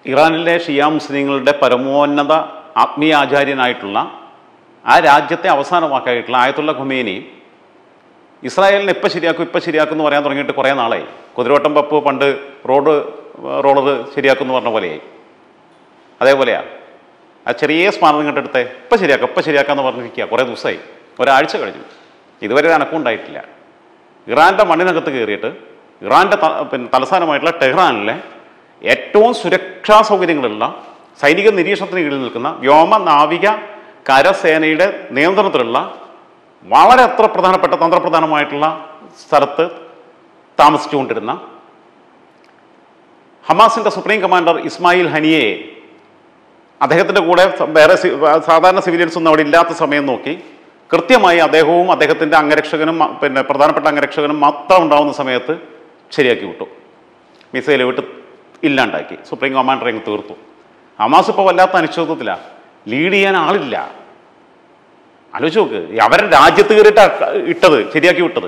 ഇറാനിലെ ഷിയ മുസ്ലിങ്ങളുടെ പരമോന്നത ആത്മീയ ആചാര്യനായിട്ടുള്ള ആ രാജ്യത്തെ അവസാന വാക്കായിട്ടുള്ള ആയത്തുള്ള ഖുമേനി ഇസ്രായേലിനെ ഇപ്പം ശരിയാക്കും ഇപ്പം ശരിയാക്കും എന്ന് പറയാൻ തുടങ്ങിയിട്ട് കുറേ നാളായി കുതിരവട്ടം പപ്പ് പണ്ട് റോഡ് റോളർ ശരിയാക്കും എന്ന് പറഞ്ഞ പോലെയായി അതേപോലെയാണ് ആ ചെറിയ സ്മാരകം കണ്ടെടുത്ത് ഇപ്പം ശരിയാക്കാം ഇപ്പം ശരിയാക്കാന്ന് പറഞ്ഞിരിക്കുക കുറേ ദിവസമായി ഒരാഴ്ച കഴിഞ്ഞു ഇതുവരെ ഒരു അനക്കം ഉണ്ടായിട്ടില്ല ഇറാൻ്റെ മണ്ണിനകത്ത് കയറിയിട്ട് ഇറാൻ്റെ ത- പിന്നെ തലസ്ഥാനമായിട്ടുള്ള ടെഹ്റാനിലെ ഏറ്റവും സുരക്ഷാ സൗകര്യങ്ങളുള്ള സൈനിക നിരീക്ഷണത്തിന് കീഴിൽ നിൽക്കുന്ന വ്യോമ നാവിക കരസേനയുടെ നിയന്ത്രണത്തിലുള്ള വളരെ അത്ര പ്രധാനപ്പെട്ട തന്ത്രപ്രധാനമായിട്ടുള്ള സ്ഥലത്ത് താമസിച്ചുകൊണ്ടിരുന്ന ഹമാസിൻ്റെ സുപ്രീം കമാൻഡർ ഇസ്മായിൽ ഹനിയെ അദ്ദേഹത്തിൻ്റെ കൂടെ സ- വേറെ സി- സാധാരണ സിവിലിയൻസ് ഒന്നും അവിടെ ഇല്ലാത്ത സമയം നോക്കി കൃത്യമായി അദ്ദേഹവും അദ്ദേഹത്തിൻ്റെ അംഗരക്ഷകനും മ- പിന്നെ പ്രധാനപ്പെട്ട അംഗരക്ഷകനും മാത്രം ഉണ്ടാവുന്ന സമയത്ത് ശരിയാക്കി വിട്ടു മിസൈൽ വിട്ട് ഇല്ലാണ്ടാക്കി സുപ്രീം കമാൻഡർ അങ്ങ് തീർത്തു ഹമാസ് ഇപ്പോൾ വല്ലാത്ത അനിശ്ചിതത്വത്തിലാണ് ലീഡ് ചെയ്യാൻ ആളില്ല ആലോചിച്ച് നോക്ക് ഈ അവരുടെ രാജ്യത്ത് കയറിയിട്ട് ഇട്ടത് ശരിയാക്കി വിട്ടത്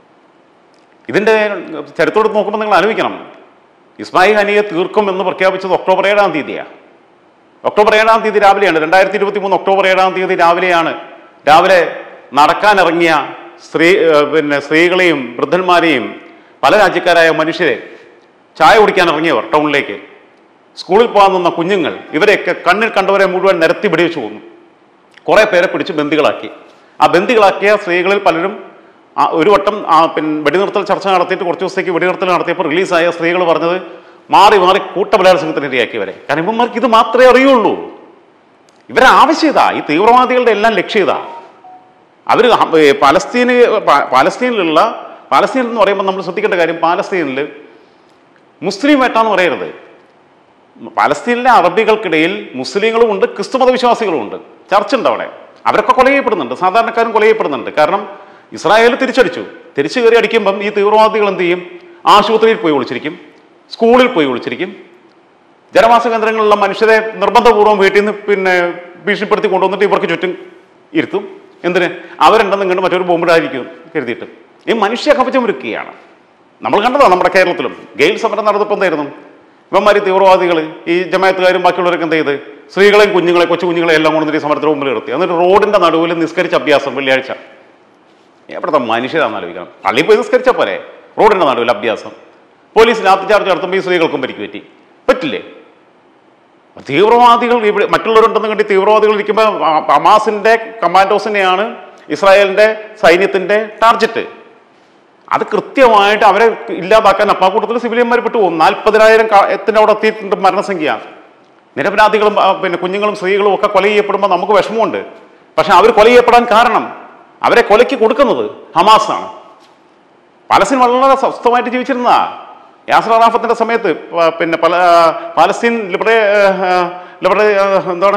ഇതിൻ്റെ ചരിത്രം എടുത്ത് നോക്കുമ്പോൾ നിങ്ങൾ ആലോചിക്കണം ഇസ്മായിൽ ഹനിയെ തീർക്കും എന്ന് പ്രഖ്യാപിച്ചത് ഒക്ടോബർ ഏഴാം തീയതിയാണ് ഒക്ടോബർ ഏഴാം തീയതി രാവിലെയാണ് രണ്ടായിരത്തി ഇരുപത്തി മൂന്ന് ഒക്ടോബർ ഏഴാം തീയതി രാവിലെയാണ് രാവിലെ നടക്കാനിറങ്ങിയ സ്ത്രീ ഏഹ് പിന്നെ സ്ത്രീകളെയും വൃദ്ധന്മാരെയും പല രാജ്യക്കാരായ മനുഷ്യരെ ചായ കുടിക്കാൻ ഇറങ്ങിയവർ ടൗണിലേക്ക് സ്കൂളിൽ പോകാൻ നിന്ന കുഞ്ഞുങ്ങൾ ഇവരെയൊക്കെ കണ്ണിൽ കണ്ടവരെ മുഴുവൻ നിരത്തി വെടിവെച്ച് കൊന്നു കുറേ പേരെ പിടിച്ച് ബന്ദികളാക്കി ആ ബന്ദികളാക്കിയ സ്ത്രീകളിൽ പലരും ആ ഒരു വട്ടം ആ പിന്നെ വെടിനിർത്തൽ ചർച്ച നടത്തിയിട്ട് കുറച്ച് ദിവസത്തേക്ക് വെടിനിർത്തൽ നടത്തിയപ്പോൾ റിലീസായ സ്ത്രീകൾ പറഞ്ഞത് മാറി മാറി കൂട്ടബലാത്സംഗത്തിന് ഇരയാക്കിയവരെ കാരണം ഇവന്മാർക്ക് ഇത് മാത്രമേ അറിയുള്ളൂ ഇവരെ ആവശ്യം ഇതാ ഈ തീവ്രവാദികളുടെ എല്ലാം ലക്ഷ്യം ഇതാ അവർ പാലസ്തീന് പാ- പാലസ്തീനിലുള്ള പാലസ്തീൻ എന്ന് പറയുമ്പോൾ നമ്മൾ ശ്രദ്ധിക്കേണ്ട കാര്യം പാലസ്തീനിൽ മുസ്ലിം വേട്ടാന്ന് പറയരുത് പാലസ്തീനിലെ അറബികൾക്കിടയിൽ മുസ്ലിങ്ങളും ഉണ്ട് ക്രിസ്തുമത വിശ്വാസികളും ഉണ്ട് ചർച്ച ഉണ്ട് അവിടെ അവരൊക്കെ കൊല ചെയ്യപ്പെടുന്നുണ്ട് സാധാരണക്കാരും കൊല ചെയ്യപ്പെടുന്നുണ്ട് കാരണം ഇസ്രായേൽ തിരിച്ചടിച്ചു തിരിച്ചു കയറി അടിക്കുമ്പം ഈ തീവ്രവാദികൾ എന്ത് ചെയ്യും ആശുപത്രിയിൽ പോയി ഒളിച്ചിരിക്കും സ്കൂളിൽ പോയി ഒളിച്ചിരിക്കും ജനവാസ കേന്ദ്രങ്ങളിലുള്ള മനുഷ്യരെ നിർബന്ധപൂർവ്വം വീട്ടിൽ നിന്ന് പിന്നെ ഭീഷണിപ്പെടുത്തി കൊണ്ടുവന്നിട്ട് ഇവർക്ക് ചുറ്റും ഇരുത്തും എന്തിന് അവരുണ്ടെന്ന് ഇങ്ങോട്ട് മറ്റൊരു ബോംബിടായിരിക്കും കരുതിയിട്ട് ഈ മനുഷ്യ കവചം ഒരുക്കുകയാണ് നമ്മൾ കണ്ടതാണ് നമ്മുടെ കേരളത്തിലും ഗെയിൽ സമരം നടന്നപ്പോൾ എന്തായിരുന്നു ഇവന്മാർ തീവ്രവാദികൾ ഈ ജമായത്തുകാരും ബാക്കിയുള്ളവരൊക്കെ എന്ത് ചെയ്ത് സ്ത്രീകളെയും കുഞ്ഞുങ്ങളെ കൊച്ചു കുഞ്ഞുങ്ങളെ എല്ലാം കൊണ്ടുവന്നിട്ട് ഈ സമരത്തിന് മുമ്പിൽ നിർത്തി എന്നിട്ട് റോഡിന്റെ നടുവിൽ നിസ്കരിച്ച അഭ്യാസം വെള്ളിയാഴ്ച എവിടുത്തെ മനുഷ്യരാണെന്ന് ആലോചിക്കണം പള്ളിയിൽ പോയി നിസ്കരിച്ച പോലെ റോഡിന്റെ നടുവിൽ അഭ്യാസം പോലീസ് ലാത്തി ചാർജ് നടത്തുമ്പോൾ ഈ സ്ത്രീകൾക്കും പരിക്ക് പറ്റി പറ്റില്ലേ തീവ്രവാദികൾ ഇവിടെ മറ്റുള്ളവരുണ്ടെന്ന് കണ്ടി തീവ്രവാദികൾ ഇരിക്കുമ്പോൾ ഹമാസിന്റെ കമാൻഡോസിനെയാണ് ഇസ്രായേലിന്റെ സൈന്യത്തിന്റെ ടാർജറ്റ് അത് കൃത്യമായിട്ട് അവരെ ഇല്ലാതാക്കാൻ അപ്പാക്കൂട്ടത്തിൽ സിവിലിയന്മാർ പെട്ടുപോകും നാൽപ്പതിനായിരം എത്തിന് അവിടെ എത്തിയിട്ടുണ്ട് മരണസംഖ്യ നിരപരാധികളും ആ, പിന്നെ കുഞ്ഞുങ്ങളും സ്ത്രീകളും ഒക്കെ കൊല ചെയ്യപ്പെടുമ്പോൾ നമുക്ക് വിഷമമുണ്ട് പക്ഷെ അവർ കൊല ചെയ്യപ്പെടാൻ കാരണം അവരെ കൊലയ്ക്ക് കൊടുക്കുന്നത് ഹമാസാണ് പാലസ്തീൻ വളരെ സ്വസ്ഥമായിട്ട് ജീവിച്ചിരുന്നതാ യാസർ അറാഫത്തിന്റെ സമയത്ത് പ- പിന്നെ പല പാലസ്തീൻ ലിബറെ ലിബറെ എന്താണ്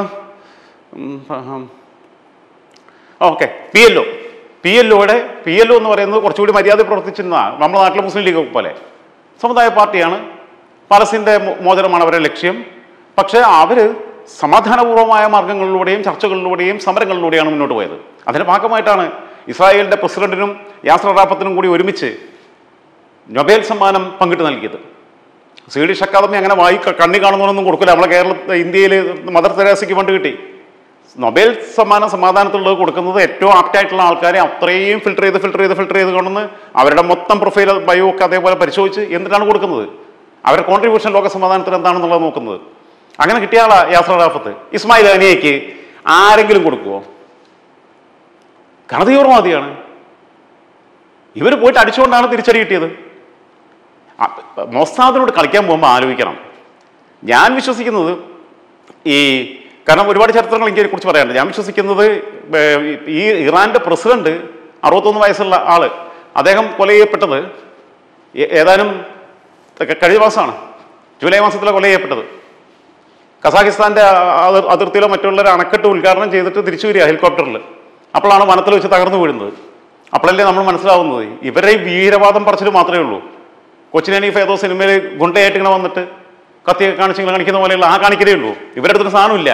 okay P L O P L ഒയുടെ പി എൽ ഒ എന്ന് പറയുന്നത് കുറച്ചുകൂടി മര്യാദ പ്രവർത്തിച്ചിരുന്നതാണ് നമ്മുടെ നാട്ടിലെ മുസ്ലിം ലീഗ് പോലെ സമുദായ പാർട്ടിയാണ് പാലസ്തീൻ്റെ മോ- മോചനമാണ് അവരുടെ ലക്ഷ്യം പക്ഷേ അവർ സമാധാനപൂർവമായ മാർഗങ്ങളിലൂടെയും ചർച്ചകളിലൂടെയും സമരങ്ങളിലൂടെയാണ് മുന്നോട്ട് പോയത് അതിന്റെ ഭാഗമായിട്ടാണ് ഇസ്രായേലിന്റെ പ്രസിഡന്റിനും യാസർ അറാഫത്തിനും കൂടി ഒരുമിച്ച് നൊബേൽ സമ്മാനം പങ്കിട്ട് നൽകിയത് സ്വീഡിഷ് അക്കാദമി അങ്ങനെ വായി ക- കണ്ണി കാണുന്നതൊന്നും കൊടുക്കില്ല നമ്മളെ കേരള ഇന്ത്യയിൽ മദർ തെരേസയ്ക്ക് ഫണ്ട് കിട്ടി നൊബേൽ സമ്മാനം സമാധാനത്തിലുള്ളത് കൊടുക്കുന്നത് ഏറ്റവും ആപ്റ്റായിട്ടുള്ള ആൾക്കാരെ അത്രയും ഫിൽട്ടർ ചെയ്ത് ഫിൽട്ടർ ചെയ്ത് ഫിൽട്ടർ ചെയ്ത് കൊണ്ടുവന്ന് അവരുടെ മൊത്തം പ്രൊഫൈൽ ബയോ ഒക്കെ അതേപോലെ പരിശോധിച്ച് എന്നിട്ടാണ് കൊടുക്കുന്നത് അവരുടെ കോൺട്രിബ്യൂഷൻ ലോക സമാധാനത്തിന് എന്താണെന്നുള്ളത് നോക്കുന്നത് അങ്ങനെ കിട്ടിയ ആളാ യാസർ റാഫത്ത് ഇസ്മായിൽ അനിയയ്ക്ക് ആരെങ്കിലും കൊടുക്കുമോ കണതീവ്രവാദിയാണ് ഇവർ പോയിട്ട് അടിച്ചുകൊണ്ടാണ് തിരിച്ചടി കിട്ടിയത് ആ, മൊസാദിനോട് കളിക്കാൻ പോകുമ്പോൾ ആലോചിക്കണം ഞാൻ വിശ്വസിക്കുന്നത് ഈ കാരണം ഒരുപാട് ചരിത്രങ്ങൾ എനിക്ക് കുറിച്ച് പറയാനുണ്ട് ഞാൻ വിശ്വസിക്കുന്നത് ഏർ, ഈ ഇറാന്റെ പ്രസിഡന്റ് അറുപത്തൊന്ന് വയസ്സുള്ള ആള് അദ്ദേഹം കൊല ചെയ്യപ്പെട്ടത് ഏ- ഏതാനും ക- കഴിഞ്ഞ മാസമാണ് ജൂലൈ മാസത്തിലാണ് കൊല ചെയ്യപ്പെട്ടത് കസാഖിസ്ഥാന്റെ അതിർ- അതിർത്തിയിലോ മറ്റുള്ള ഒരു അണക്കെട്ട് ഉദ്ഘാടനം ചെയ്തിട്ട് തിരിച്ചു വരിക ഹെലികോപ്റ്ററിൽ അപ്പോഴാണ് വനത്തിൽ വെച്ച് തകർന്നു വീഴുന്നത് അപ്പോഴല്ലേ നമ്മൾ മനസ്സിലാവുന്നത് ഇവരുടെ ഈ വീരവാദം പറച്ചിൽ മാത്രമേ ഉള്ളൂ കൊച്ചിൻ ഹനീഫ് ഏതോ സിനിമയിൽ ഗുണ്ടയായിട്ട് ഇങ്ങനെ വന്നിട്ട് കത്തിയൊക്കെ കാണിച്ചിങ്ങനെ കാണിക്കുന്ന പോലെയുള്ള ആ കാണിക്കലേ ഉള്ളൂ ഇവരുടെ അടുത്തൊരു സാധനമില്ല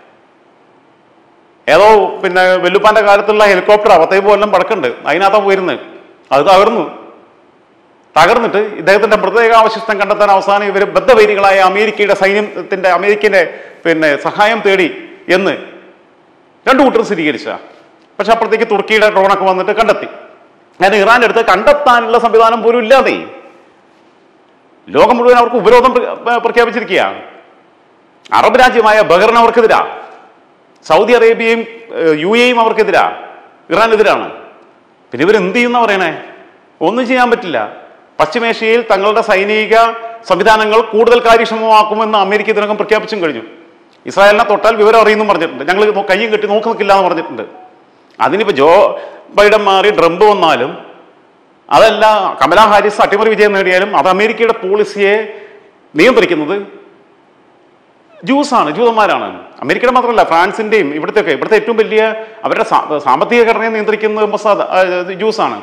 ഏതോ പിന്നെ വെല്ലുപ്പാന്റെ കാലത്തുള്ള ഹെലികോപ്റ്റർ പത്തേ കൊല്ലം പടക്കുണ്ട് അതിനകത്താ പോയിരുന്നത് അത് തകർന്നു തകർന്നിട്ട് ഇദ്ദേഹത്തിന്റെ മൃതദേഹാവശിഷ്ടം കണ്ടെത്താൻ അവസാനം ഇവർ ബദ്ധവൈരികളായ അമേരിക്കയുടെ സൈന്യത്തിന്റെ അമേരിക്കന്റെ പിന്നെ സഹായം തേടി എന്ന് രണ്ടു കൂട്ടരും സ്ഥിരീകരിച്ച പക്ഷെ അപ്പോഴത്തേക്ക് തുർക്കിയുടെ ഡ്രോണൊക്കെ വന്നിട്ട് കണ്ടെത്തി ഞാൻ ഇറാൻ എടുത്ത് കണ്ടെത്താനുള്ള സംവിധാനം പോലും ഇല്ലാതെ ലോകം മുഴുവൻ അവർക്ക് ഉപരോധം പ്ര- പ്രഖ്യാപിച്ചിരിക്കുകയാണ് അറബ് രാജ്യമായ ബഹ്റിൻ അവർക്കെതിരാ സൗദി അറേബ്യയും ഏഹ്, യു എയും അവർക്കെതിരാ ഇറാനെതിരാണ് പിന്നെ ഇവർ എന്ത് ചെയ്യുന്ന പറയണേ ഒന്നും ചെയ്യാൻ പറ്റില്ല പശ്ചിമേഷ്യയിൽ തങ്ങളുടെ സൈനിക സംവിധാനങ്ങൾ കൂടുതൽ കാര്യക്ഷമമാക്കുമെന്ന് അമേരിക്ക ഇതിനകം പ്രഖ്യാപിച്ചും കഴിഞ്ഞു ഇസ്രായേലിനെ തൊട്ടാൽ വിവരം അറിയുന്നു പറഞ്ഞിട്ടുണ്ട് ഞങ്ങൾ നോ- കയ്യും കെട്ടി നോക്കി നിൽക്കില്ല എന്ന് പറഞ്ഞിട്ടുണ്ട് അതിനിപ്പോൾ ജോ ബൈഡൻ മാറി ട്രംപ് വന്നാലും അതല്ല കമലാ ഹാരിസ് അട്ടിമറി വിജയം നേടിയാലും അത് അമേരിക്കയുടെ പോളിസിയെ നിയന്ത്രിക്കുന്നത് ജൂസാണ് ജൂതന്മാരാണ് അമേരിക്കയുടെ മാത്രമല്ല ഫ്രാൻസിന്റെയും ഇവിടുത്തെയൊക്കെ ഇവിടുത്തെ ഏറ്റവും വലിയ അവരുടെ സാ- സാമ്പത്തിക ഘടനയെ നിയന്ത്രിക്കുന്നത് മൊസാദ് ആ, ജൂസാണ്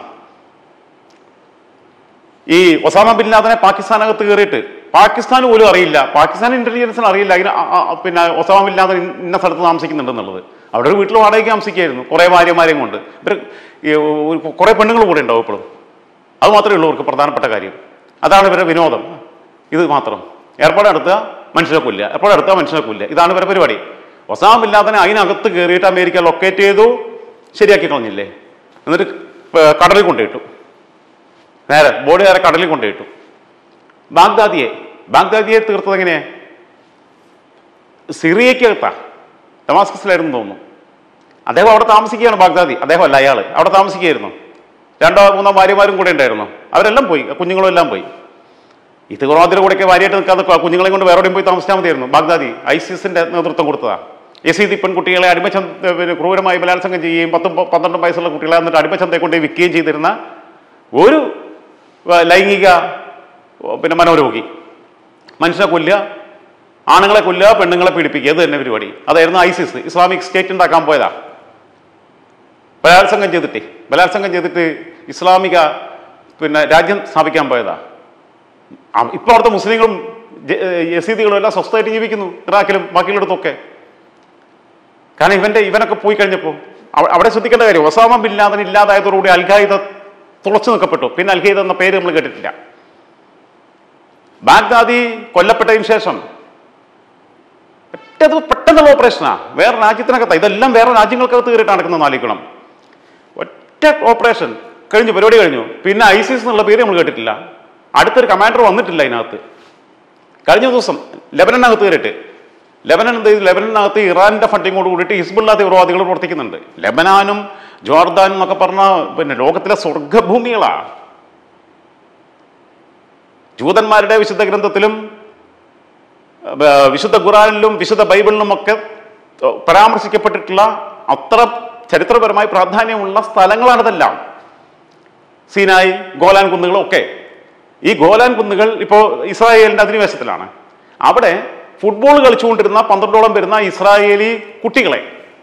ഈ ഒസാമ ബിൻ ലാദനെ പാകിസ്ഥാനകത്ത് കയറിയിട്ട് പാകിസ്ഥാൻ പോലും അറിയില്ല പാകിസ്ഥാൻ ഇന്റലിജൻസിന് അറിയില്ല അതിന് ആ- ആ- പിന്നെ ഒസാമ ബിൻ ലാദൻ ഇന്ന സ്ഥലത്ത് താമസിക്കുന്നുണ്ടെന്നുള്ളത് അവിടെ ഒരു വീട്ടിൽ വാടകയ്ക്ക് താമസിക്കുകയായിരുന്നു കുറേ ഭാര്യമാരെയും കൊണ്ട് ഇവർ ഈ ഒരു കുറേ പെണ്ണുങ്ങൾ കൂടെ ഉണ്ടാവും ഇപ്പോഴും അത് മാത്രമേ ഉള്ളൂ അവർക്ക് പ്രധാനപ്പെട്ട കാര്യം അതാണ് ഇവരുടെ വിനോദം ഇത് മാത്രം ഏർപ്പാട് നടത്തുക മനുഷ്യനെ കൊല്ലുക ഏർപ്പാട് നടത്തുക മനുഷ്യനെ കൊല്ലുക ഇതാണ് ഇവരുടെ പരിപാടി ഒസാമ ബിൻ ലാദനെ അതിനകത്ത് കയറിയിട്ട് അമേരിക്ക ലൊക്കേറ്റ് ചെയ്തു ശരിയാക്കി കളഞ്ഞില്ലേ എന്നിട്ട് പ- കടലിൽ കൊണ്ടുപോയിട്ടു നേരെ ബോഡി നേരെ കടലിൽ കൊണ്ടുപോയിട്ടു ബാഗ്ദാദിയെ ബാഗ്ദാദിയെ തീർത്തത് എങ്ങനെയാ സിറിയക്കകത്താ ഡമാസ്കസിലായിരുന്നു തോന്നുന്നു അദ്ദേഹം അവിടെ താമസിക്കുകയാണ് ബാഗ്ദാദി അദ്ദേഹം അല്ല അയാൾ അവിടെ താമസിക്കുകയായിരുന്നു രണ്ടോ മൂന്നോ ഭാര്യമാരും കൂടെ ഉണ്ടായിരുന്നു അവരെല്ലാം പോയി കുഞ്ഞുങ്ങളും എല്ലാം പോയി ഇത് കുറവാതിന്റെ കൂടെയൊക്കെ ഭാര്യയായിട്ട് നിൽക്കാതെ കൊ- കുഞ്ഞുങ്ങളെയും കൊണ്ട് വേറെ എവിടെയും പോയി താമസിച്ചാൽ മതിയായിരുന്നു ബാഗ്ദാദി ഐസിസിന്റെ നേതൃത്വം കൊടുത്തതാ യസീദി പെൺകുട്ടികളെ അടിമച്ചന്ത പിന്നെ ക്രൂരമായി ബലാത്സംഗം ചെയ്യുകയും പത്തും പ- പന്ത്രണ്ടും വയസ്സുള്ള കുട്ടികളെ എന്നിട്ട് അടിമച്ചന്തയെ കൊണ്ട് വിൽക്കുകയും ചെയ്തിരുന്ന ഒരു വ- ലൈംഗിക ഓ, പിന്നെ മനോരോഗി മനുഷ്യനെ കൊല്ലുക ആണുങ്ങളെ കൊല്ലുക പെണ്ണുങ്ങളെ പീഡിപ്പിക്കുക അത് തന്നെ പരിപാടി അതായിരുന്നു ഐസിസ് ഇസ്ലാമിക് സ്റ്റേറ്റ് ഉണ്ടാക്കാൻ പോയതാ ബലാത്സംഗം ചെയ്തിട്ട് ബലാത്സംഗം ചെയ്തിട്ട് ഇസ്ലാമിക പിന്നെ രാജ്യം സ്ഥാപിക്കാൻ പോയതാ ആ- ഇപ്പോൾ അവിടുത്തെ മുസ്ലിങ്ങളും ജ- ഏ, യസീദികളും എല്ലാം സ്വസ്ഥമായിട്ട് ജീവിക്കുന്നു ഇറാഖിലും ബാക്കിയുള്ളിടത്തൊക്കെ കാരണം ഇവന്റെ ഇവനൊക്കെ പോയി കഴിഞ്ഞപ്പോൾ അവ- അവിടെ ശ്രദ്ധിക്കേണ്ട കാര്യം ഒസാമ ബിൻ ലാദൻ ഇല്ലാതായതോടുകൂടി അൽഖായിദ തുളച്ചു നിൽക്കപ്പെട്ടു പിന്നെ അൽഖായിദ എന്ന പേര് നമ്മൾ കേട്ടിട്ടില്ല ബാഗ്ദാദി കൊല്ലപ്പെട്ടതിന് ശേഷം ഒറ്റത് പെട്ടെന്നുള്ള ഓപ്പറേഷനാ വേറെ രാജ്യത്തിനകത്ത് ഇതെല്ലാം വേറെ രാജ്യങ്ങൾക്കകത്ത് കയറിയിട്ട് നടക്കുന്ന ആലോചിക്കണം ഒറ്റ ഓപ്പറേഷൻ കഴിഞ്ഞു പരിപാടി കഴിഞ്ഞു പിന്നെ ഐസിസ് എന്നുള്ള പേര് നമ്മൾ കേട്ടിട്ടില്ല അടുത്തൊരു കമാൻഡർ വന്നിട്ടില്ല അതിനകത്ത് കഴിഞ്ഞ ദിവസം ലെബനനകത്ത് കയറിയിട്ട് ലെബനൻ എന്ത് ചെയ്തു ലെബനനകത്ത് ഇറാന്റെ ഫണ്ടിങ്ങോട് കൂടിയിട്ട് ഹിസ്ബുള്ള തീവ്രവാദികൾ പ്രവർത്തിക്കുന്നുണ്ട് ലെബനാനും ജോർദാനും എന്നൊക്കെ പറഞ്ഞ പിന്നെ ലോകത്തിലെ സ്വർഗഭൂമികളാ ജൂതന്മാരുടെ വിശുദ്ധ ഗ്രന്ഥത്തിലും ഏർ, വിശുദ്ധ ഖുറാനിലും വിശുദ്ധ ബൈബിളിലും ഒക്കെ പരാമർശിക്കപ്പെട്ടിട്ടുള്ള അത്ര ചരിത്രപരമായി പ്രാധാന്യമുള്ള സ്ഥലങ്ങളാണിതെല്ലാം സീനായി ഗോലാൻ കുന്നുകളും ഒക്കെ ഈ ഗോലാൻ കുന്നുകൾ ഇപ്പോൾ ഇസ്രായേലിന്റെ അധിനിവേശത്തിലാണ് അവിടെ ഫുട്ബോൾ കളിച്ചുകൊണ്ടിരുന്ന പന്ത്രണ്ടോളം വരുന്ന ഇസ്രായേലി കുട്ടികളെ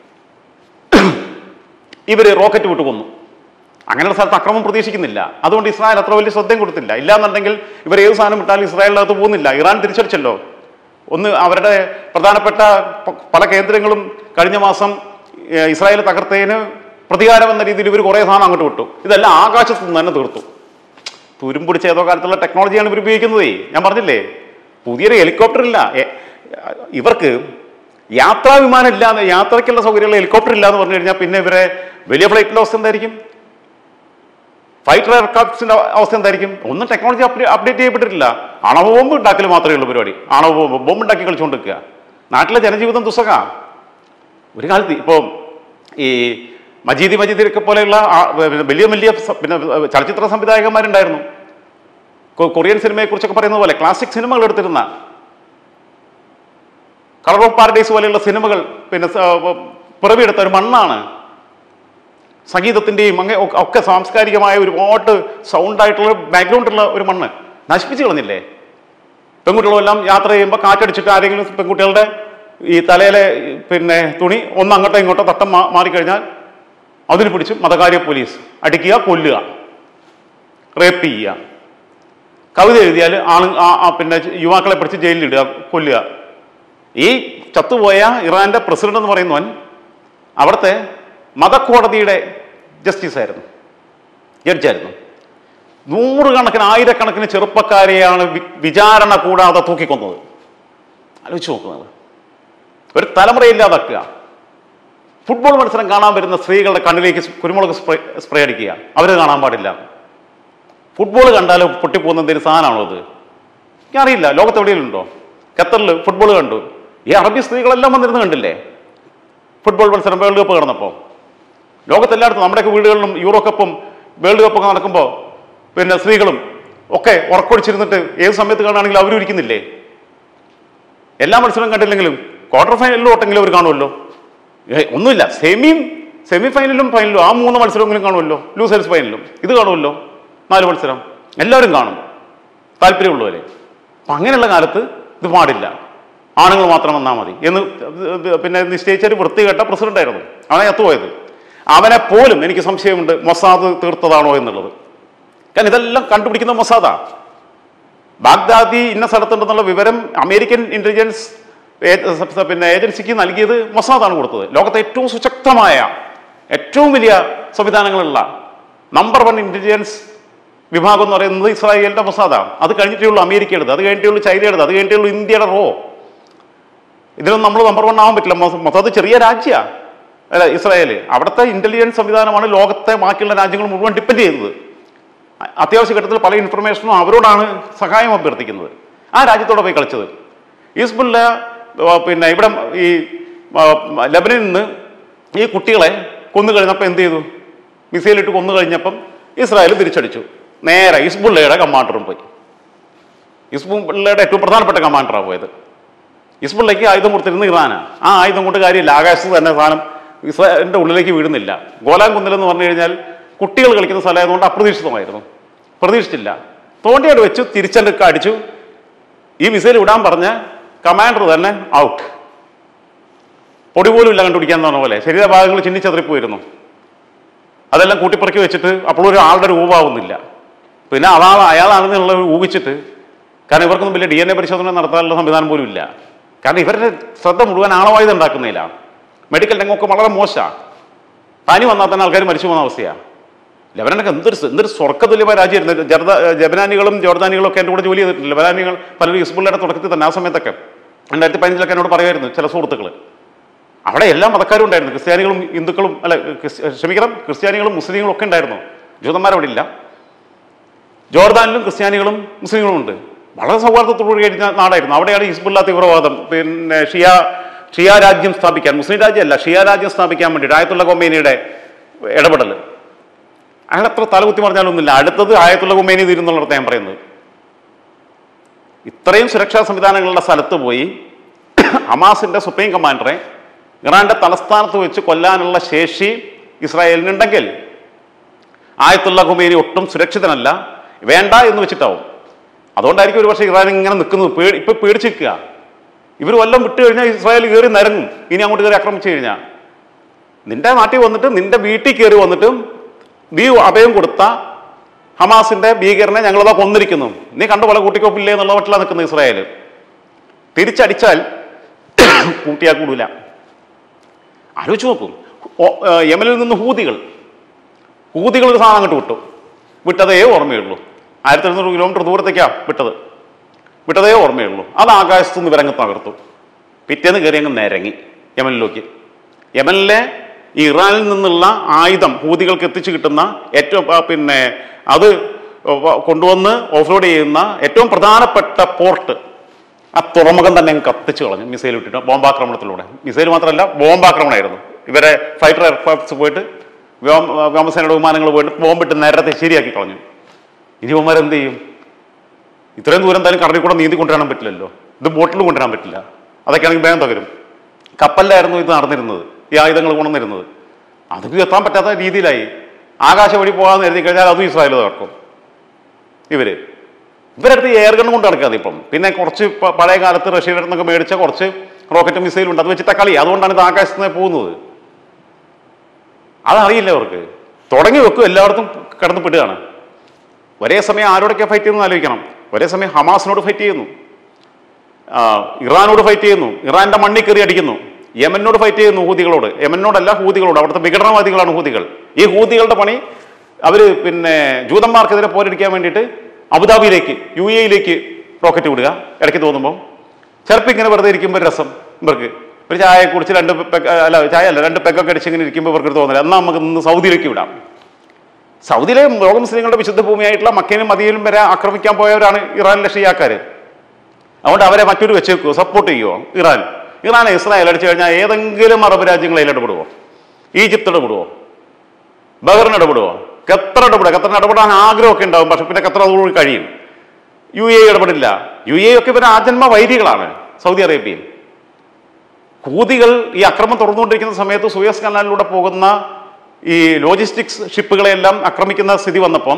ഇവര് റോക്കറ്റ് വിട്ട് കൊന്നു അങ്ങനെയുള്ള സ്ഥലത്ത് അക്രമം പ്രതീക്ഷിക്കുന്നില്ല അതുകൊണ്ട് ഇസ്രായേൽ അത്ര വലിയ ശ്രദ്ധയും കൊടുത്തില്ല ഇല്ലാന്നുണ്ടെങ്കിൽ ഇവർ ഏത് സാധനം വിട്ടാലും ഇസ്രായേലിനകത്ത് പോകുന്നില്ല ഇറാൻ തിരിച്ചടിച്ചല്ലോ ഒന്ന് അവരുടെ പ്രധാനപ്പെട്ട പ- പല കേന്ദ്രങ്ങളും കഴിഞ്ഞ മാസം ഏർ, ഇസ്രായേൽ തകർത്തതിന് പ്രതികാരം എന്ന രീതിയിൽ ഇവർ കുറേ സാധനം അങ്ങോട്ട് വിട്ടു ഇതെല്ലാം ആകാശത്ത് നിന്ന് തന്നെ തീർത്തു തുരുമ്പിടിച്ച ഏതോ കാലത്തുള്ള ടെക്നോളജിയാണ് ഇവർ ഉപയോഗിക്കുന്നത് ഞാൻ പറഞ്ഞില്ലേ പുതിയൊരു ഹെലികോപ്റ്റർ ഇല്ല എ- ഇവർക്ക് യാത്രാ വിമാനം ഇല്ലാതെ യാത്രയ്ക്കുള്ള സൗകര്യമുള്ള ഹെലികോപ്റ്റർ ഇല്ല എന്ന് പറഞ്ഞു കഴിഞ്ഞാൽ പിന്നെ ഇവരെ വലിയ ഫ്ലൈറ്റിന്റെ അവസ്ഥ എന്തായിരിക്കും ഫൈറ്റർ എയർക്രാഫ്റ്റ്സിന്റെ അവസ്ഥ എന്തായിരിക്കും ഒന്നും ടെക്നോളജി അപ്ഡേറ്റ് ചെയ്യപ്പെട്ടിട്ടില്ല ആണവ ബോംബ് ഉണ്ടാക്കൽ മാത്രമേ ഉള്ളൂ പരിപാടി ആണവ ബോംബ് ബോംബ് ഉണ്ടാക്കി കളിച്ചുകൊണ്ട് നിൽക്കുക നാട്ടിലെ ജനജീവിതം ദുസ്സക ഒരു കാലത്ത് ഇപ്പോൾ ഈ മജീദി മജീദിയൊക്കെ പോലെയുള്ള ആ- വലിയ വലിയ സ- പിന്നെ ചലച്ചിത്ര സംവിധായകന്മാരുണ്ടായിരുന്നു കൊ- കൊറിയൻ സിനിമയെക്കുറിച്ചൊക്കെ പറയുന്ന പോലെ ക്ലാസിക് സിനിമകൾ എടുത്തിരുന്ന കളർ ഓഫ് പാരഡൈസ് പോലെയുള്ള സിനിമകൾ പിന്നെ സ- പിറവിയെടുത്ത ഒരു മണ്ണാണ് സംഗീതത്തിൻ്റെയും അങ്ങനെ ഒക്കെ- ഒക്കെ സാംസ്കാരികമായ ഒരുപാട് സൗണ്ടായിട്ടുള്ള ബാക്ക്ഗ്രൗണ്ടുള്ള ഒരു മണ്ണ് നശിപ്പിച്ചു കളഞ്ഞില്ലേ പെൺകുട്ടികളെല്ലാം യാത്ര ചെയ്യുമ്പോൾ കാറ്റടിച്ചിട്ട് ആരെങ്കിലും പെൺകുട്ടികളുടെ ഈ തലയിലെ ഈ പിന്നെ തുണി ഒന്ന് അങ്ങോട്ടോ ഇങ്ങോട്ടോ തട്ടം മാ- മാറിക്കഴിഞ്ഞാൽ അതിന് പിടിച്ച് മതകാര്യ പോലീസ് അടിക്കുക കൊല്ലുക റേപ്പ് ചെയ്യുക കവിത എഴുതിയാൽ ആള് ആ- ആ പിന്നെ യുവാക്കളെ പിടിച്ച് ജയിലിലിടുക കൊല്ലുക ഈ ചത്തുപോയ ഇറാന്റെ പ്രസിഡന്റ് എന്ന് പറയുന്നവൻ അവിടുത്തെ മതക്കോടതിയുടെ ജസ്റ്റിസ് ആയിരുന്നു ജഡ്ജായിരുന്നു നൂറുകണക്കിന് ആയിരക്കണക്കിന് ചെറുപ്പക്കാരെയാണ് വി- വിചാരണ കൂടാതെ തൂക്കിക്കൊന്നത് ആലോചിച്ച് നോക്കുന്നത് ഒരു തലമുറയില്ലാതാക്കുക ഫുട്ബോൾ മത്സരം കാണാൻ വരുന്ന സ്ത്രീകളുടെ കണ്ണിലേക്ക് സ് കുരുമുളക് സ്പ്രേ സ്പ്രേ അടിക്കുക അവർ കാണാൻ പാടില്ല ഫുട്ബോൾ കണ്ടാൽ പൊട്ടിപ്പോകുന്ന എന്തെങ്കിലും സാധനമാണോ അത് എനിക്കറിയില്ല ലോകത്ത് എവിടെയെങ്കിലും ഉണ്ടോ ഖത്തറിൽ ഫുട്ബോൾ കണ്ടു ഈ അറബി സ്ത്രീകളെല്ലാം വന്നിരുന്ന് കണ്ടില്ലേ ഫുട്ബോൾ മത്സരം വേൾഡ് കപ്പ് കിടന്നപ്പോൾ ലോകത്തെല്ലായിടത്തും നമ്മുടെയൊക്കെ വീടുകളിലും യൂറോ കപ്പും വേൾഡ് കപ്പൊക്കെ നടക്കുമ്പോൾ പിന്നെ സ്ത്രീകളും ഒക്കെ ഉറക്കൊടിച്ചിരുന്നിട്ട് ഏത് സമയത്ത് കാണുകയാണെങ്കിലും അവരും ഇരിക്കുന്നില്ലേ എല്ലാ മത്സരവും കണ്ടില്ലെങ്കിലും ക്വാർട്ടർ ഫൈനലിലും ഒട്ടെങ്കിലും അവർ കാണുമല്ലോ ഏ, ഒന്നുമില്ല സെമിയും സെമി ഫൈനലും ഫൈനലും ആ മൂന്ന് മത്സരമെങ്കിലും കാണുമല്ലോ ലൂസേഴ്സ് ഫൈനലും ഇത് കാണുമല്ലോ നാല് മത്സരം എല്ലാവരും കാണും താല്പര്യമുള്ളവരെ അപ്പം അങ്ങനെയുള്ള കാലത്ത് ഇത് പാടില്ല ആണുങ്ങൾ മാത്രം വന്നാൽ മതി എന്ന് പിന്നെ നിശ്ചയിച്ച ഒരു വൃത്തികെട്ട പ്രസിഡന്റ് ആയിരുന്നു അവനെ എത്തുപോയത് അവനെ പോലും എനിക്ക് സംശയമുണ്ട് മൊസാദ് തീർത്തതാണോ എന്നുള്ളത് കാരണം ഇതെല്ലാം കണ്ടുപിടിക്കുന്ന മൊസാദാ ബാഗ്ദാദി ഇന്ന സ്ഥലത്തുണ്ടെന്നുള്ള വിവരം അമേരിക്കൻ ഇന്റലിജൻസ് ഏ- സ- പിന്നെ ഏജൻസിക്ക് നൽകിയത് മൊസാദാണ് കൊടുത്തത് ലോകത്തെ ഏറ്റവും സുശക്തമായ ഏറ്റവും വലിയ സംവിധാനങ്ങളുള്ള നമ്പർ വൺ ഇന്റലിജൻസ് വിഭാഗം എന്ന് പറയുന്നത് ഇസ്രായേലിന്റെ മൊസാദാണ് അത് കഴിഞ്ഞിട്ടേ ഉള്ളൂ അമേരിക്കയുടേത് അത് കഴിഞ്ഞിട്ടേ ഉള്ളൂ ചൈനയുടേത് അത് കഴിഞ്ഞിട്ടേ ഉള്ളൂ ഇന്ത്യയുടെ റോ ഇതിലൊന്നും നമ്മൾ നമ്പർ വൺ ആവാൻ പറ്റില്ല മൊ- മൊസാദ് ചെറിയ രാജ്യമാണ് അല്ല ഇസ്രായേൽ അവിടുത്തെ ഇന്റലിജൻസ് സംവിധാനമാണ് ലോകത്തെ ബാക്കിയുള്ള രാജ്യങ്ങൾ മുഴുവൻ ഡിപ്പെൻഡ് ചെയ്യുന്നത് അ- അത്യാവശ്യ ഘട്ടത്തിൽ പല ഇൻഫർമേഷനും അവരോടാണ് സഹായം അഭ്യർത്ഥിക്കുന്നത് ആ രാജ്യത്തോടെ പോയി കളിച്ചത് ഹിസ്ബുല്ല ആ, പിന്നെ ഇവിടെ ഈ ആ, ലബനിൽ നിന്ന് ഈ കുട്ടികളെ കൊന്നു കഴിഞ്ഞപ്പോൾ എന്ത് ചെയ്തു മിസൈലിട്ട് കൊന്നു കഴിഞ്ഞപ്പം ഇസ്രായേൽ തിരിച്ചടിച്ചു നേരെ ഹിസ്ബുള്ളയുടെ കമാൻഡറും പോയി ഹിസ്ബുള്ളയുടെ ഏറ്റവും പ്രധാനപ്പെട്ട കമാൻഡറാണ് പോയത് ഹിസ്ബുള്ളയ്ക്ക് ആയുധം കൊടുത്തിരുന്ന ഇറാനാണ് ആ ആയുധം കൊണ്ട് കാര്യമില്ല ആകാശത്ത് തന്നെ സാധനം ഇസ്രായേലിൻ്റെ ഉള്ളിലേക്ക് വീഴുന്നില്ല ഗോലാൻ കുന്നിലെന്ന് പറഞ്ഞു കഴിഞ്ഞാൽ കുട്ടികൾ കളിക്കുന്ന സ്ഥലമായതുകൊണ്ട് അപ്രതീക്ഷിതമായിരുന്നു പ്രതീക്ഷിച്ചില്ല തോണ്ടിയോട് വെച്ചു തിരിച്ചെടുക്ക അടിച്ചു ഈ മിസൈൽ വിടാൻ പറഞ്ഞ കമാൻഡർ തന്നെ ഔട്ട് പൊടി പോലും ഇല്ല കണ്ടുപിടിക്കാൻ പറഞ്ഞ പോലെ ശരീരഭാഗങ്ങൾ ചിന്നിച്ചതറിപ്പോയിരുന്നു അതെല്ലാം കൂട്ടിപ്പറക്കി വെച്ചിട്ട് അപ്പോഴും ഒരാളുടെ രൂപമാവുന്നില്ല പിന്നെ അതാണ് അയാളാണെന്നുള്ള ഊഹിച്ചിട്ട് കാരണം ഇവർക്കൊന്നും വലിയ ഡി എൻ എ പരിശോധന നടത്താനുള്ള സംവിധാനം പോലും ഇല്ല കാരണം ഇവരുടെ ശ്രദ്ധ മുഴുവൻ ആണവായുധം ഉണ്ടാക്കുന്നതിലാണ് മെഡിക്കൽ രംഗമൊക്കെ വളരെ മോശമാണ് പനി വന്നാൽ തന്നെ ആൾക്കാർ മരിച്ചു പോകുന്ന അവസ്ഥയാണ് ലബനാനൊക്കെ എന്തൊരു സ് എന്തൊരു സ്വർക്കതുല്യമായ രാജ്യമായിരുന്നു ജർദ ജബനാനികളും ജോർദാനികളും ഒക്കെ എൻ്റെ കൂടെ ജോലി ചെയ്തിട്ടുണ്ട് ലബനാനികൾ പലരും ഹിസ്ബുള്ളയുടെ തുടക്കത്തിൽ തന്നെ ആ സമയത്തൊക്കെ രണ്ടായിരത്തി പതിനഞ്ചിലൊക്കെ എന്നോട് പറയുമായിരുന്നു ചില സുഹൃത്തുക്കൾ അവിടെ എല്ലാ മതക്കാരും ഉണ്ടായിരുന്നു ക്രിസ്ത്യാനികളും ഹിന്ദുക്കളും അല്ല ക്രിസ്ത്യ- ക്ഷമിക്കണം ക്രിസ്ത്യാനികളും മുസ്ലിങ്ങളും ഒക്കെ ഉണ്ടായിരുന്നു ജൂതന്മാരവിടെ ഇല്ല ജോർദാനിലും ക്രിസ്ത്യാനികളും മുസ്ലിങ്ങളും ഉണ്ട് വളരെ സൗഹാർദ്ദത്തോടു കഴിഞ്ഞ നാടായിരുന്നു അവിടെയാണ് ഹിസ്ബുള്ള തീവ്രവാദം പിന്നെ ഷിയ ഷിയ രാജ്യം സ്ഥാപിക്കാൻ മുസ്ലിം രാജ്യമല്ല ഷിയ രാജ്യം സ്ഥാപിക്കാൻ വേണ്ടി ആയത്തുള്ള കൊമേനിയുടെ ഇടപെടൽ അയാൾ അത്ര തലകുത്തി പറഞ്ഞാലൊന്നുമില്ല അടുത്തത് ആയത്തുള്ള കൊമേനി തീരുന്നുള്ളത് ഞാൻ പറയുന്നത് ഇത്രയും സുരക്ഷാ സംവിധാനങ്ങളുള്ള സ്ഥലത്ത് പോയി ഹമാസിന്റെ സുപ്രീം കമാൻഡറെ ഇറാന്റെ തലസ്ഥാനത്ത് വെച്ച് കൊല്ലാനുള്ള ശേഷി ഇസ്രായേലിനുണ്ടെങ്കിൽ ആയത്തുള്ള ഖുമേനി ഒട്ടും സുരക്ഷിതനല്ല വേണ്ട എന്ന് വെച്ചിട്ടാവും അതുകൊണ്ടായിരിക്കും ഒരു പക്ഷേ ഇറാൻ ഇങ്ങനെ നിൽക്കുന്നത് പേടി ഇപ്പൊ പേടിച്ച് നിൽക്കുക ഇവർ വല്ലതും വിട്ട് കഴിഞ്ഞാൽ ഇസ്രായേൽ കയറി നിരങ്ങും ഇനി അങ്ങോട്ട് കയറി ആക്രമിച്ചു കഴിഞ്ഞാൽ നിന്റെ നാട്ടിൽ വന്നിട്ട് നിന്റെ വീട്ടിൽ കയറി വന്നിട്ട് നീ അഭയം കൊടുത്ത ഹമാസിന്റെ ഭീകരനെ ഞങ്ങളതാ കൊന്നിരിക്കുന്നു നീ കണ്ടു പോലെ കൂട്ടിക്കോപ്പില്ലേ എന്നുള്ള മട്ടിലാണ് നിൽക്കുന്നത് ഇസ്രായേൽ തിരിച്ചടിച്ചാൽ കൂട്ടിയാ കൂടൂല ആലോചിച്ച് നോക്കും ഓ- ഏ, യമനിൽ നിന്ന് ഹൂതികൾ ഹൂതികൾ ഒരു സാധനം അങ്ങോട്ട് വിട്ടു വിട്ടതേ ഓർമ്മയുള്ളൂ ആയിരത്തി എഴുന്നൂറ് കിലോമീറ്റർ ദൂരത്തേക്കാ വിട്ടത് വിട്ടതേ ഓർമ്മയുള്ളൂ അത് ആകാശത്തു നിന്ന് ഇവരങ്ങ് തകർത്തു പിറ്റേന്ന് കയറി അങ്ങ് നിരങ്ങി യമനിലേക്ക് യമനിലെ ഈ ഇറാനിൽ നിന്നുള്ള ആയുധം ഹൂതികൾക്ക് എത്തിച്ചു കിട്ടുന്ന ഏറ്റവും ആ, പിന്നെ അത് വ- കൊണ്ടുവന്ന് ഓഫ്ലോഡ് ചെയ്യുന്ന ഏറ്റവും പ്രധാനപ്പെട്ട പോർട്ട് ആ തുറമുഖം തന്നെ അങ്ങ് കത്തിച്ചു കളഞ്ഞു മിസൈൽ ഇട്ടിട്ട് ബോംബാക്രമണത്തിലൂടെ മിസൈൽ മാത്രമല്ല ബോംബാക്രമണമായിരുന്നു ഇവരെ ഫൈറ്റർ എയർക്രാഫ്റ്റ്സ് പോയിട്ട് വ്യോമ വ്യോമസേനയുടെ വിമാനങ്ങൾ പോയിട്ട് ബോംബിട്ട് നേരത്തെ ശരിയാക്കി കളഞ്ഞു ഇനി ഇവന്മാർ എന്ത് ചെയ്യും ഇത്രയും ദൂരം എന്തായാലും കടലിൽ കൂടെ നീന്തി കൊണ്ടുവരാൻ പറ്റില്ലല്ലോ ഇത് ബോട്ടിൽ കൊണ്ടുവരാൻ പറ്റില്ല അതൊക്കെയാണെങ്കിൽ വേഗം തകരും കപ്പലിലായിരുന്നു ഇത് നടന്നിരുന്നത് ഈ ആയുധങ്ങൾ കൊണ്ടുവന്നിരുന്നത് അതൊക്കെ എത്താൻ പറ്റാത്ത രീതിയിലായി ആകാശ വഴി പോകാമെന്ന് എഴുതി കഴിഞ്ഞാൽ അതും ഇസ്രായേൽ തകർക്കും ഇവര് ഇവരടുത്ത് എയർ ഗൺ കൊണ്ട് നടക്കാതെ ഇപ്പം പിന്നെ കുറച്ച് പ- പഴയ കാലത്ത് റഷ്യയുടെ അടുത്ത് നിന്നൊക്കെ മേടിച്ച കുറച്ച് റോക്കറ്റ് മിസൈൽ ഉണ്ട് അത് വെച്ചിട്ട കളി അതുകൊണ്ടാണ് ഇത് ആകാശത്ത് നിന്ന് പോകുന്നത് അതറിയില്ല അവർക്ക് തുടങ്ങി വെക്കും എല്ലായിടത്തും കിടന്ന് പെടുകയാണ് ഒരേ സമയം ആരോടൊക്കെ ഫൈറ്റ് ചെയ്യുന്നു ആലോചിക്കണം ഒരേ സമയം ഹമാസിനോട് ഫൈറ്റ് ചെയ്യുന്നു ആ, ഇറാനോട് ഫൈറ്റ് ചെയ്യുന്നു ഇറാന്റെ മണ്ണിൽ കയറി അടിക്കുന്നു യമനോട് ഫൈറ്റ് ചെയ്യുന്നു ഹൂതികളോട് യമനോടല്ല ഹൂതികളോട് അവിടുത്തെ വിഘടനവാദികളാണ് ഹൂതികൾ ഈ ഹൂതികളുടെ പണി അവർ പിന്നെ ജൂതന്മാർക്കെതിരെ പോരടിക്കാൻ വേണ്ടിയിട്ട് അബുദാബിയിലേക്ക് യു എയിലേക്ക് റോക്കറ്റ് വിടുക ഇടയ്ക്ക് തോന്നുമ്പോൾ ചിലപ്പോൾ ഇങ്ങനെ വെറുതെ ഇരിക്കുമ്പോൾ ഒരു രസം ഇവർക്ക് ഒരു ചായ കുടിച്ച് രണ്ട് പെഗ് അല്ല ചായ അല്ല രണ്ട് പെഗൊക്കെ അടിച്ച് ഇങ്ങനെ ഇരിക്കുമ്പോൾ ഇവർക്ക് ഒരു തോന്നില്ല എന്നാൽ നമുക്ക് ഇന്ന് സൗദിയിലേക്ക് വിടാം സൗദിയിലെ ലോക മുസ്ലിങ്ങളുടെ വിശുദ്ധ ഭൂമിയായിട്ടുള്ള മക്കയിലും മദീനും വരെ ആക്രമിക്കാൻ പോയവരാണ് ഇറാനിലെ ഷിയാക്കാർ അതുകൊണ്ട് അവരെ മറ്റൊരു വെച്ച് വെക്കുമോ സപ്പോർട്ട് ചെയ്യുമോ ഇറാൻ ഇറാനെ ഇസ്രായേൽ അടിച്ചു കഴിഞ്ഞാൽ ഏതെങ്കിലും അറബ് രാജ്യങ്ങൾ അതിൽ ഇടപെടുവോ ഈജിപ്ത് ഇടപെടുവോ ബഹ്റിൻ ഇടപെടുവോ ഖത്തർ ഇടപെടുക ഖത്തറിന് ഇടപെടാൻ ആഗ്രഹമൊക്കെ ഉണ്ടാവും പക്ഷെ പിന്നെ ഖത്തർ അതോടുകൂടി കഴിയും യു എ ഇടപെടില്ല യു എ ഒക്കെ ഇവർ ആജന്മ വൈരികളാണ് സൗദി അറേബ്യയും ഹൂതികൾ ഈ അക്രമം തുറന്നുകൊണ്ടിരിക്കുന്ന സമയത്ത് സുയസ് കനാലിലൂടെ പോകുന്ന ഈ ലോജിസ്റ്റിക്സ് ഷിപ്പുകളെല്ലാം ആക്രമിക്കുന്ന സ്ഥിതി വന്നപ്പം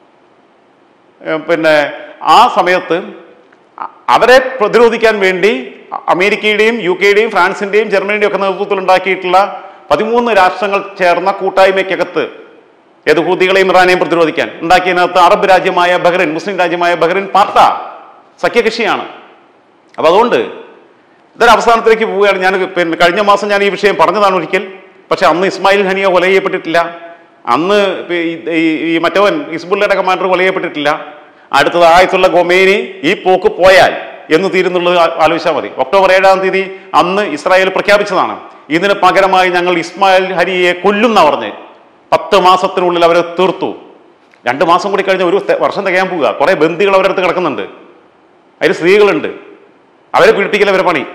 ഏഹ് പിന്നെ ആ സമയത്ത് അ- അവരെ പ്രതിരോധിക്കാൻ വേണ്ടി അ- അമേരിക്കയുടെയും യു കെയുടെയും ഫ്രാൻസിന്റെയും ജർമ്മനിയുടെയും ഒക്കെ നേതൃത്വത്തിൽ ഉണ്ടാക്കിയിട്ടുള്ള പതിമൂന്ന് രാഷ്ട്രങ്ങൾ ചേർന്ന കൂട്ടായ്മയ്ക്കകത്ത് ഏത് ഹൂതികളെയും ഇറാനെയും പ്രതിരോധിക്കാൻ ഉണ്ടാക്കിയതിനകത്ത് അറബ് രാജ്യമായ ബഹ്റിൻ മുസ്ലിം രാജ്യമായ ബഹ്റിൻ പാർട്ട സഖ്യകക്ഷിയാണ് അപ്പൊ അതുകൊണ്ട് ഇതൊരു അവസാനത്തിലേക്ക് പോവുകയാണ് ഞാൻ പിന്നെ കഴിഞ്ഞ മാസം ഞാൻ ഈ വിഷയം പറഞ്ഞതാണ് ഒരിക്കൽ പക്ഷെ അന്ന് ഇസ്മായിൽ ഹനിയ കൊല ചെയ്യപ്പെട്ടിട്ടില്ല അന്ന് ഈ- ഈ- ഈ മറ്റവൻ ഇസ്ബുള്ളയുടെ കമാൻഡർ കൊല ചെയ്യപ്പെട്ടിട്ടില്ല അടുത്തത് ആയത്തുള്ള ഗൊമേനി ഈ പോക്ക് പോയാൽ എന്ന് തീരുന്നുള്ളത് ആ- ആലോചിച്ചാൽ മതി ഒക്ടോബർ ഏഴാം തീയതി അന്ന് ഇസ്രായേൽ പ്രഖ്യാപിച്ചതാണ് ഇതിന് പകരമായി ഞങ്ങൾ ഇസ്മായിൽ ഹനിയെ കൊല്ലുന്ന പറഞ്ഞ് പത്ത് മാസത്തിനുള്ളിൽ അവരെ തീർത്തു രണ്ട് മാസം കൂടി കഴിഞ്ഞ് ഒരു തെ- വർഷം തികയാൻ പോവുക കുറെ ബന്ദികൾ അവരുടെ അടുത്ത് കിടക്കുന്നുണ്ട് അതിൽ സ്ത്രീകളുണ്ട് അവരെ പീഡിപ്പിക്കൽ അവരെ പണി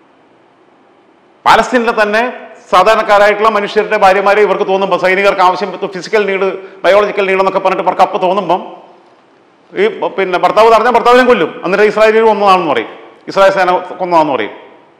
പാലസ്തീനിലെ തന്നെ സാധാരണക്കാരായിട്ടുള്ള മനുഷ്യരുടെ ഭാര്യമാരെ ഇവർക്ക് തോന്നുമ്പോൾ സൈനികർക്ക് ആവശ്യം ഫിസിക്കൽ നീഡ് ബയോളജിക്കൽ നീഡ് എന്നൊക്കെ പറഞ്ഞിട്ട് ഇവർക്ക് അപ്പം തോന്നുമ്പം ഈ പിന്നെ ഭർത്താവ് പറഞ്ഞാൽ ഭർത്താവിനെ കൊല്ലും എന്നിട്ട് ഇസ്രായേലിൽ കൊന്നതാണെന്ന് പറയും ഇസ്രായേൽ സേന കൊന്നതാണെന്ന് പറയും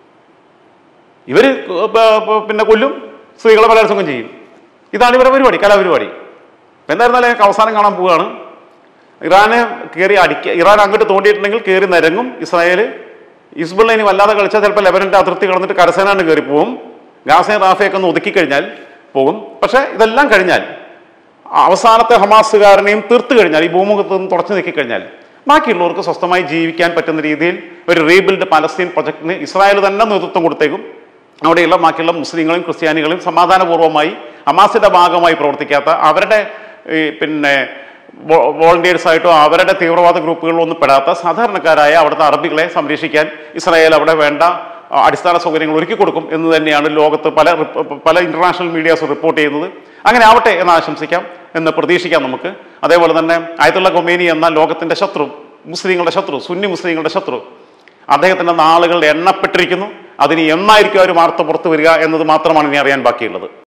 ഇവര് പ- പ- പിന്നെ കൊല്ലും സ്ത്രീകളെ ബലാത്സംഗം ചെയ്യും ഇതാണ് ഇവരുടെ പരിപാടി കലാപരിപാടി ഇപ്പം എന്തായിരുന്നാലും ഞങ്ങൾക്ക് അവസാനം കാണാൻ പോവുകയാണ് ഇറാന് കയറി അടിക്കുക ഇറാൻ അങ്ങോട്ട് തോണ്ടിയിട്ടുണ്ടെങ്കിൽ കയറി നിരങ്ങും ഇസ്രായേൽ ഇസ്ബുള്ള ഇനി വല്ലാതെ കളിച്ചാൽ ചിലപ്പോൾ ലെബനന്റെ അതിർത്തി കടന്നിട്ട് കരസേനാണ്ട് കയറി പോവും ഗാസയും റാഫയൊക്കെ ഒന്ന് ഒതുക്കി കഴിഞ്ഞാൽ പോകും പക്ഷേ ഇതെല്ലാം കഴിഞ്ഞാൽ അവസാനത്തെ ഹമാസുകാരനെയും തീർത്തു കഴിഞ്ഞാൽ ഈ ഭൂമുഖത്ത് നിന്ന് തുടച്ചു നീക്കി കഴിഞ്ഞാൽ ബാക്കിയുള്ളവർക്ക് സ്വസ്ഥമായി ജീവിക്കാൻ പറ്റുന്ന രീതിയിൽ ഒരു റീബിൽഡ് പാലസ്തീൻ പ്രൊജക്ടിന് ഇസ്രായേൽ തന്നെ നേതൃത്വം കൊടുത്തേക്കും അവിടെയുള്ള ബാക്കിയുള്ള മുസ്ലിങ്ങളും ക്രിസ്ത്യാനികളും സമാധാനപൂർവ്വമായി ഹമാസിന്റെ ഭാഗമായി പ്രവർത്തിക്കാത്ത അവരുടെ ഈ പിന്നെ വോളണ്ടിയേഴ്സ് ആയിട്ടോ അവരുടെ തീവ്രവാദ ഗ്രൂപ്പുകളിലോ ഒന്നും പെടാത്ത സാധാരണക്കാരായ അവിടുത്തെ അറബികളെ സംരക്ഷിക്കാൻ ഇസ്രായേൽ അവിടെ വേണ്ട ആ, അടിസ്ഥാന സൗകര്യങ്ങൾ ഒരുക്കി കൊടുക്കും എന്ന് തന്നെയാണ് ലോകത്ത് പല റിപ്പ- പല ഇന്റർനാഷണൽ മീഡിയാസ് റിപ്പോർട്ട് ചെയ്യുന്നത് അങ്ങനെ ആവട്ടെ എന്ന് ആശംസിക്കാം എന്ന് പ്രതീക്ഷിക്കാം നമുക്ക് അതേപോലെ തന്നെ ആയത്തുള്ള കൊമേനി എന്ന ലോകത്തിന്റെ ശത്രു മുസ്ലിങ്ങളുടെ ശത്രു സുന്നി മുസ്ലിങ്ങളുടെ ശത്രു അദ്ദേഹത്തിന്റെ നാളുകൾ എണ്ണപ്പെട്ടിരിക്കുന്നു അതിന് എന്നായിരിക്കും അവർ വാർത്ത പുറത്തു വരിക എന്നത് മാത്രമാണ് ഇനി അറിയാൻ ബാക്കിയുള്ളത്